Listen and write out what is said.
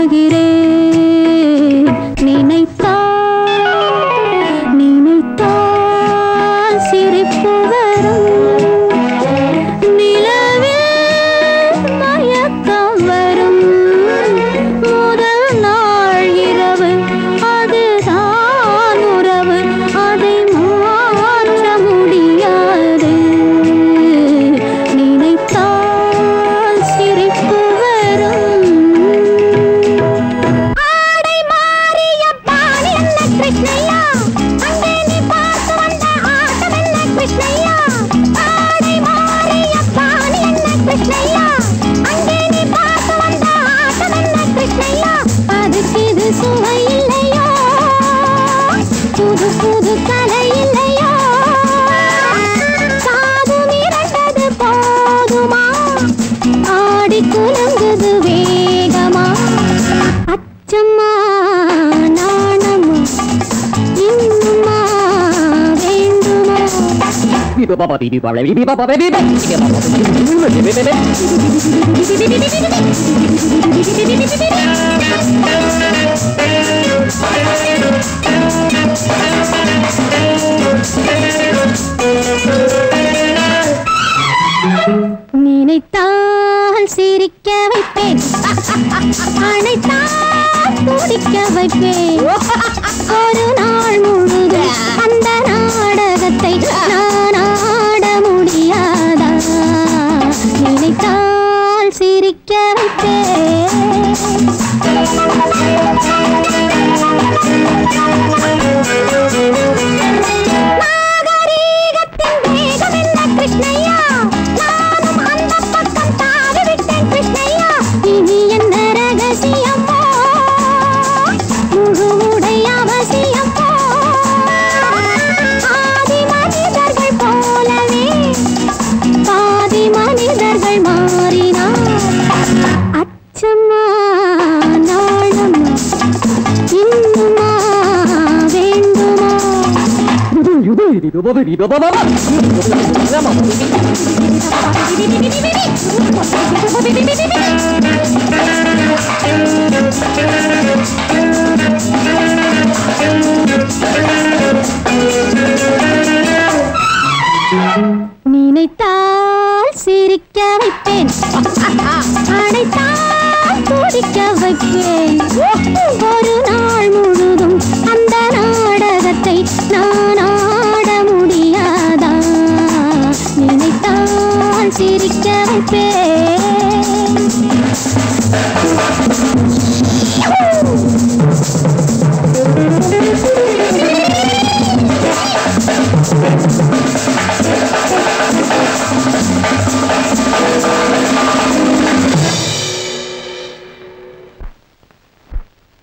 வருகிறேன் நினைத்தால் நினைத்தால் சிரிப்பு வரும் நிலவில் மயக்கம் வரும் முதல் நாள் இரவு அதுதான் உறவு அதை மாற்ற முடியாது நினைத்தால் சிரிப்பு வரும் ஆடை மாறிய பால் என்ன கிருஷ்ணய்யா அங்கே நீ பார்த்து வந்த ஆட்டம் என்ன கிருஷ்ணய்யா ஆடை மாறிய பால் என்ன கிருஷ்ணய்யா அங்கே நீ பார்த்து வந்த ஆட்டம் என்ன கிருஷ்ணய்யா அதுக்கு இது சுவை இல்லையோ புது புது கலை இல்லையோ காது மிரண்டது போதுமா ஆடி குலுங்குது வேகமா அச்சம்மா நாணமா இன்னுமா வேண்டுமா நினைத்தால் சிரிக்க வைப்பேன் அணைத்தால் துடிக்க வைப்பேன் ஒரு நாள் முழுதும் அந்த நாடகத்தை நான் ஆட முடியாதா நினைத்தால் சிரிக்க வைப்பேன் நாகரீகத்தின் வேகம் என்ன கிருஷ்ணய்யா நானும் அந்த பக்கம் தாவி விட்டேன் கிருஷ்ணய்யா இனி என்ன ரகசியமோ முழு உடை அவசியமோ ஆதி மனிதர்கள் போலவே பாதி மனிதர்கள் மாறினார் அச்சம்மா நாளம்மா இன்னுமா வேண்டுமா நினைத்தால் சிரிக்க வைப்பேன் அணைத்தால் துடிக்க வைப்பேன்